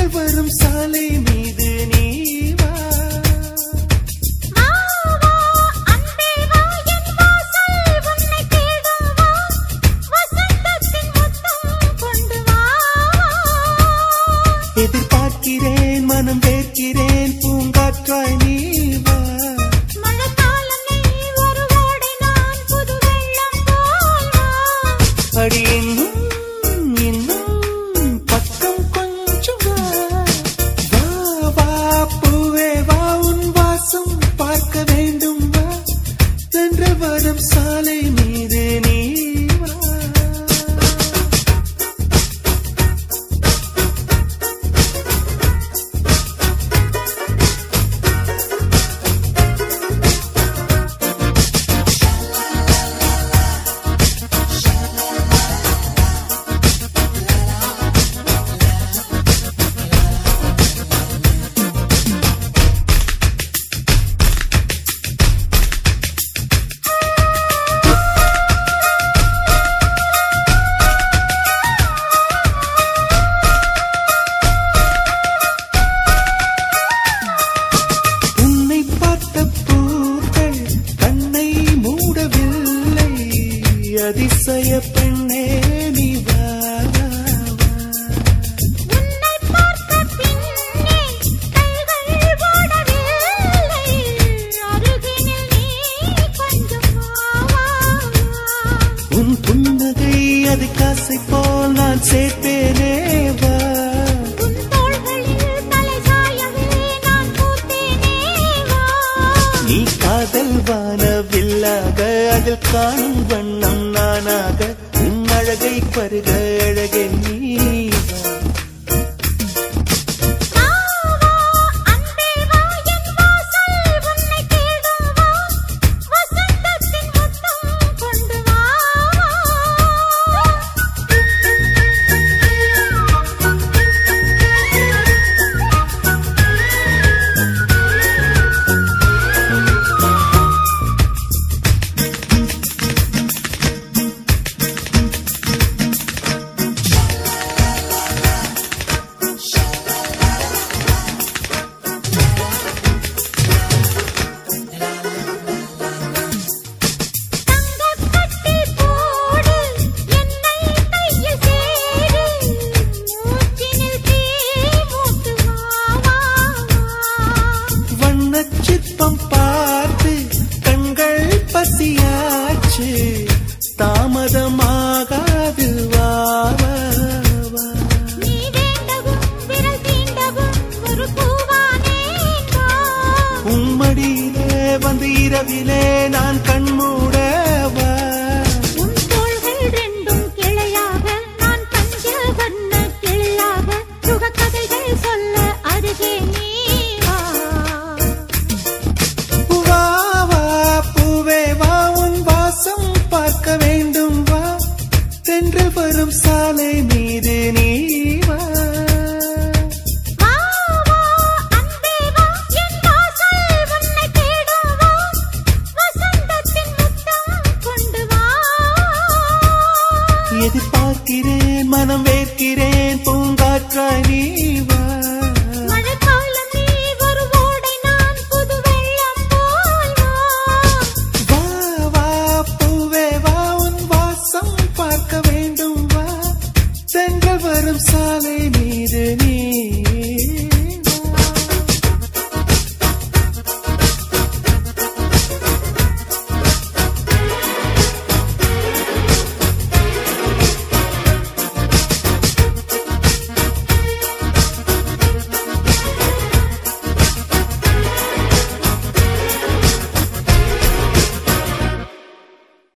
தென்றல் வரும் சாலை மீது நீ வா வா வா அன்பே வா என் வாசல் உன்னை தேடும் வா வசந்தத்தின் முத்தம் கொண்டு வா எதிர்பார்க்கிறேன் மனம் வேர்க்கிறேன் பூங்காற்றாய் நீ வா மழைக்காலம் நீ ஒரு ஓடை நான் புது வெள்ளம் போல் வா அடி இன்னும் இன்னும் பக்கம் கொஞ்சம் வா வா வா பூவே வா உன் வாசம் பார்க்க வேண்டும் வா தென்றல் வரும் சாலை மீது நீ வா உன்னை பார்த்த பூக்கள் கண்ணை மூடவில்லை அதிசய பெண்ணே நீ வா வா, வா. உன்னை பார்த்த பின்னே கைகள் ஓடவில்லை அருகினில் நீ கொஞ்சம் வா வா உன் புன்னகை அது காசை போல் நான் சேர்ப்பேனே வா உன் தோள்களில் தலை சாயவே நான் பூத்தேனே வா நீ காதல் வானவில்லாக அதில் காணும் வண்ணம் நானாக உன் அழகை பருக அழகே நீ வா வா வா அன்பே வா என் வாசல் உன்னை தேடும் வா வசந்தத்தின் முத்தம் கொண்டு வா தங்கக்கட்டி போடு என்னை கையில் சேரு மூச்சினில் தீ மூட்டு வா வா வண்ணச் சிற்பம் பார்த்து கண்கள் பசியாச்சு தாமதமாகாது வா வா, வா. நீ வேண்டவும் விரல் தீண்டவும் ஒரு பூவானேன் வா உன் மடியிலே வந்து இரவிலே நான் கண்மூடவா உன் தோள்கள் ரெண்டும் கிளையாக நான் பஞ்ச வண்ண கிளியாக சுக கதைகள் சொல்ல அருகே நீ வா வா வா பூவே வா உன் வாசம் பார்க்க வேண்டும் வா தென்றல் வரும் சாலை மீது நீ வா வா வா அன்பே வா என் வாசல் உன்னை தேடும் வா வசந்தத்தின் முத்தம் கொண்டு வா எதிர்பார்க்கிறேன் மனம் வேர்க்கிறேன் பூங்காற்றாய் நீ வா